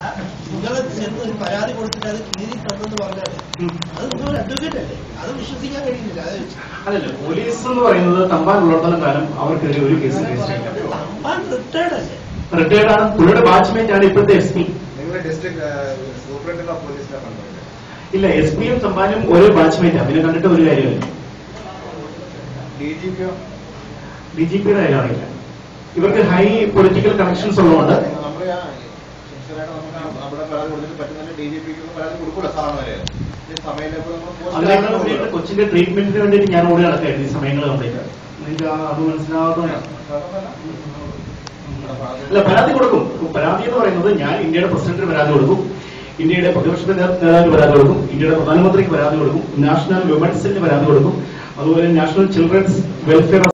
നിങ്ങൾ ചെന്ന് ഒരു പരാതി കൊടുത്തിട്ട് അത് കീറി തന്നെന്ന് പറഞ്ഞാൽ അത് നിങ്ങൾ ഒരു അഡ്വക്കേറ്റ് അല്ലേ അത് വിശ്വസിക്കാൻ കഴിയുന്നില്ല അത് അതല്ല പോലീസ് എന്ന് പറയുന്നത് തമ്പാൻ ഉള്ളിടത്തോളം കാലം അവർക്കെതിരെ ഒരു കേസ് രജിസ്റ്റർ ചെയ്യില്ല തമ്പാൻ റിട്ടയർഡ് അല്ലേ റിട്ടയർഡ് ആണ് പുള്ളിയുടെ ബാച്ച്മേറ്റ് ആണ് ഇപ്പോഴത്തെ എസ് പി നിങ്ങളുടെ ഡിസ്ട്രിക്ട് സൂപ്രണ്ടിന്റെ പോലീസിനെ കണ്ടോ ഇല്ല എസ് പിയും തമ്പാനും ഒരേ ബാച്ച്മേറ്റാണ് പിന്നെ കണ്ടിട്ട് ഒരു കാര്യമില്ല ഡി ജി പിയോ ഡി ജി പിയുടെ കാര്യം അറിയില്ല ഇവർക്ക് ഹൈ പൊളിറ്റിക്കൽ കണക്ഷൻസ് ഉള്ളതുകൊണ്ട് നമ്മുടെ ആ സിൻസിയറായിട്ട് നമുക്ക് അവിടെ പരാതി കൊടുത്തിട്ട് പറ്റുന്നില്ല ഡി ജി പിക്ക് പരാതി കൊടുക്കൂല സാധാരണ വരെ ഈ സമയമില്ലപ്പോൾ നമ്മൾ പോസ്റ്റ് അതിനേക്കാൾ ആക്കണം വേണ്ടിയിട്ട് കൊച്ചിന്റെ ട്രീറ്റ്മെന്റിന് വേണ്ടിയിട്ട് ഞാൻ ഓടി നടക്കായിരുന്നു ഈ സമയങ്ങൾ കംപ്ലീറ്റ് നിങ്ങൾക്ക് ആ അത് മനസ്സിലാവാത്തതാണ് അല്ല പരാതി കൊടുക്കും പരാതി എന്ന് പറയുന്നത് ഞാൻ ഇന്ത്യയുടെ പ്രസിഡന്റിന് പരാതി കൊടുക്കും ഇന്ത്യയുടെ പ്രതിപക്ഷ നേതാവിന് പരാതി കൊടുക്കും ഇന്ത്യയുടെ പ്രധാനമന്ത്രിക്ക് പരാതി കൊടുക്കും നാഷണൽ വിമൻസിന് പരാതി കൊടുക്കും അതുപോലെ നാഷണൽ ചിൽഡ്രൻസ് വെൽഫെയർ